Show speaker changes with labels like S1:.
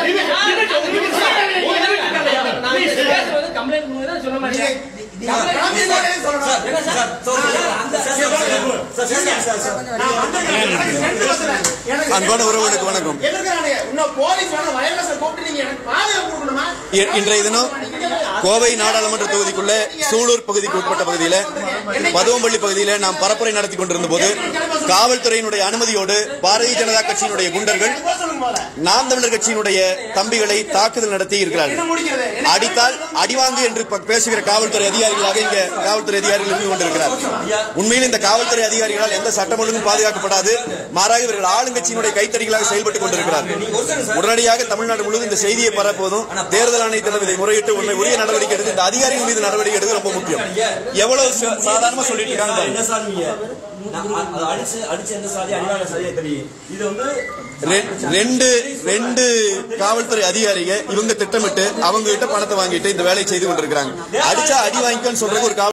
S1: அன்பான உறவுகளுக்கு வணக்கம் இ- இன்றைய தினம் கோவை நாடாளுமன்ற தொகுதிக்குள்ள சூலூர் பகுதிக்கு உட்பட்ட பகுதியில பதுவம்பள்ளி பகுதியில நாம் பரப்புரை நடத்தி கொண்டிருந்த போது காவல்துறையினுடைய அனுமதியோடு பாரதிய ஜனதா கட்சியினுடைய குண்டர்கள் நாம் தமிழர் கட்சியினுடைய தம்பிகளை தாக்குதல் நடத்தி இருக்கிறார்கள் அடித்தால் அடிவாங்கு என்று ப- பேசுகிற காவல்துறை அதிகாரிகளாக இங்க காவல்துறை அதிகாரிகள் இருந்து கொண்டிருக்கிறார் உண்மையில் இந்த காவல்துறை அதிகாரிகளால் எந்த சட்டம் ஒழுங்கும் பாதுகாக்கப்படாது மாறாக இவர்கள் ஆளுங்கட்சியினுடைய கைத்தடிகளாக செயல்பட்டுக் கொண்டிருக்கிறார்கள் உடனடியாக தமிழ்நாடு முழுவதும் இந்த செய்தியை பரப்புவதும் தேர்தல் ஆணையத்திடம் இதை முறையிட்டு உண்மை உரிய நடவடிக்கை எடுத்து இந்த அதிகாரிகள் மீது நடவடிக்கை எடுத்து ரொம்ப முக்கியம் எவ்வளவு சா- சாதாரணமா சொல்லிட்டு இருக்காங்க பாருங்க.
S2: என்ன சாதிங்க அது அடிச்சு அடிச்சு எந்த சாதி அடிவாங்க சாதியா தெரியும் இது வந்து
S1: ரெ- ரெண்டு ரெண்டு காவல்துறை அதிகாரிங்க இவங்க திட்டமிட்டு அவங்க கிட்ட பணத்தை வாங்கிட்டு இந்த வேலையை செய்து கொண்டிருக்காங்க அடிச்சா அடி வாங்கிக்கன்னு சொல்றதுக்கு ஒரு காவல்